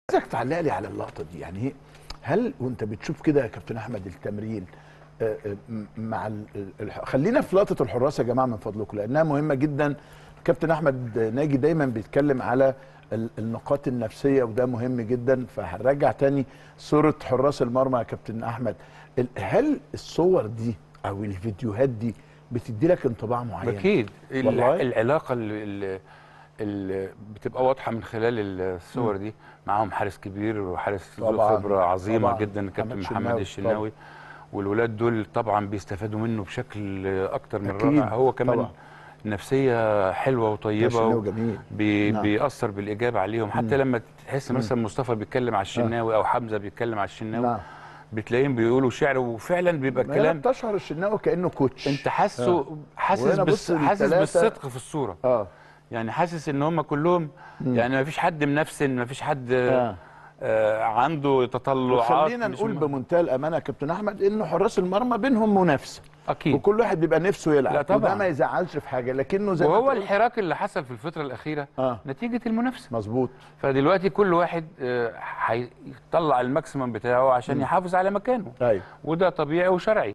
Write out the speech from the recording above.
عايزك تعلق لي على اللقطه دي يعني هي- هل وانت بتشوف كده يا كابتن احمد التمرين آه، آه، م- مع ال- الح- خلينا في لقطه الحراس يا جماعه من فضلكم لانها مهمه جدا كابتن احمد ناجي دايما بيتكلم على ال- النقاط النفسيه وده مهم جدا فهنرجع تاني صوره حراس المرمى يا كابتن احمد ال- هل الصور دي او الفيديوهات دي بتدي لك انطباع معين اكيد ال- والله؟ العلاقه اللي, اللي بتبقى واضحه من خلال الصور دي معاهم حارس كبير وحارس له طبعاً، خبره عظيمه طبعاً. جدا الكابتن محمد محمد شناوي، الشناوي والولاد دول طبعا بيستفادوا منه بشكل اكتر من أكيد، رائع هو كمان طبعاً. نفسيه حلوه وطيبه الشناوي و... جميل بي نعم. بيأثر بالإيجاب عليهم حتى لما تحس مثلا مصطفى بيتكلم على الشناوي أو حمزة بيتكلم على الشناوي نعم بتلاقيهم بيقولوا شعر وفعلا بيبقى ما هي الكلام بتشعر الشناوي كانه كوتش انت حاسه حاسس وهنا بس بص حاسس للتلاتة. بالصدق في الصوره اه يعني حاسس ان هم كلهم يعني ما فيش حد منفسن ما فيش حد آه. آه عنده تطلعات خلينا مش نقول م- بمنتهى الامانه يا كابتن احمد ان حراس المرمى بينهم منافسه اكيد وكل واحد بيبقى نفسه يلعب لا طبعاً. وده ما يزعلش في حاجه لكنه زي ما وهو أنت قلت- الحراك اللي حصل في الفتره الاخيره اه نتيجه المنافسه مظبوط فدلوقتي كل واحد آه، هيطلع الماكسيمم بتاعه عشان يحافظ على مكانه ايوه وده طبيعي وشرعي